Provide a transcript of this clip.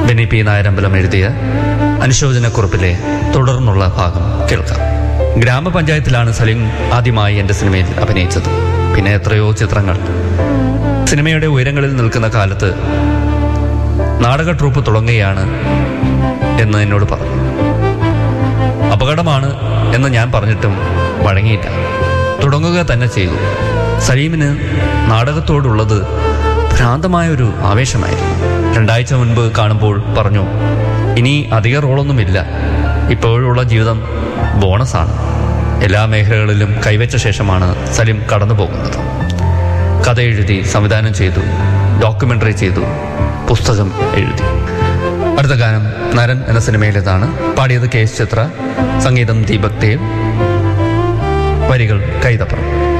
Benny P Nayarambalam എഴുതിയ അനുശോചനക്കുറിപ്പിലെ തുടർന്നുള്ള ഭാഗം കേൾക്കാം ഗ്രാമപഞ്ചായത്തിലാണ് സലീം ആദ്യമായി എൻ്റെ സിനിമയിൽ അഭിനയിച്ചത് പിന്നെ എത്രയോ ചിത്രങ്ങൾ സിനിമയുടെ ഉയരങ്ങളിൽ നിൽക്കുന്ന കാലത്ത് നാടക ട്രൂപ്പ് തുടങ്ങുകയാണ് എന്ന് എന്നോട് പറഞ്ഞു അപകടമാണ് എന്ന് ഞാൻ പറഞ്ഞിട്ടും വഴങ്ങിയില്ല തുടങ്ങുക തന്നെ ചെയ്തു സലീമിന് നാടകത്തോടുള്ളത് ഭ്രാന്തമായൊരു ആവേശമായിരുന്നു രണ്ടാഴ്ച മുൻപ് കാണുമ്പോൾ പറഞ്ഞു ഇനി അധിക റോളൊന്നുമില്ല ഇപ്പോഴുള്ള ജീവിതം ബോണസാണ് എല്ലാ മേഖലകളിലും കൈവച്ച ശേഷമാണ് സലീം കടന്നു പോകുന്നത് കഥ എഴുതി സംവിധാനം ചെയ്തു ഡോക്യുമെൻ്ററി ചെയ്തു പുസ്തകം എഴുതി അടുത്ത ഗാനം നരൻ എന്ന സിനിമയിലേതാണ് പാടിയത് കെ എസ് ചിത്ര സംഗീതം ദീപക് ദേവ് വരികൾ കൈതപ്പുറം